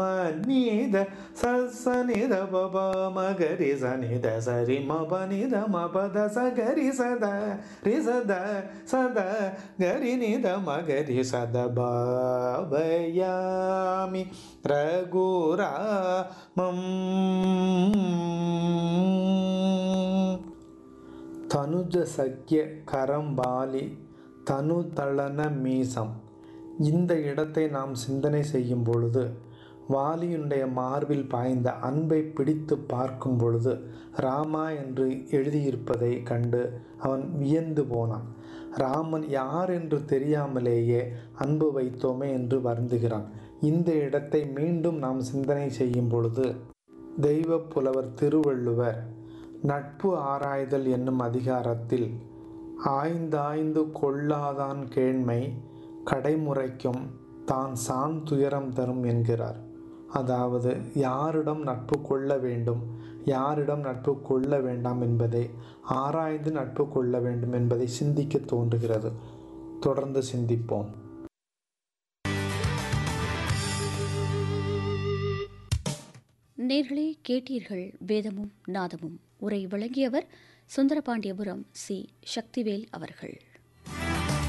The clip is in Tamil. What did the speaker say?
நீத சனித பப மகரி சனித சரி மப நித மபத சகரி சத ரி சத சத கரி நித மகரி சத பாபயாமி ரகுராமம் தனுஜ சக்கிய கரம்பாலி தனு தளன மீசம் இந்த இடத்தை நாம் சிந்தனை செய்யும் பொழுது வாலியுடைய மார்பில் பாய்ந்த அன்பை பிடித்து பார்க்கும் பொழுது ராமா என்று எழுதியிருப்பதை கண்டு அவன் வியந்து போனான் ராமன் யார் என்று தெரியாமலேயே அன்பு வைத்தோமே என்று வருந்துகிறான் இந்த இடத்தை மீண்டும் நாம் சிந்தனை செய்யும் பொழுது தெய்வ புலவர் திருவள்ளுவர் நட்பு ஆராய்தல் என்னும் அதிகாரத்தில் ஆய்ந்தாய்ந்து கொள்ளாதான் கேண்மை கடைமுறைக்கும் தான் சான் துயரம் தரும் என்கிறார் அதாவது யாரிடம் நட்பு கொள்ள வேண்டும் யாரிடம் நட்பு கொள்ள வேண்டாம் என்பதை ஆராய்ந்து நட்பு கொள்ள வேண்டும் என்பதை சிந்திக்க தோன்றுகிறது தொடர்ந்து சிந்திப்போம் நேர்களே கேட்டீர்கள் வேதமும் நாதமும் உரை வழங்கியவர் சுந்தரபாண்டியபுரம் சி சக்திவேல் அவர்கள்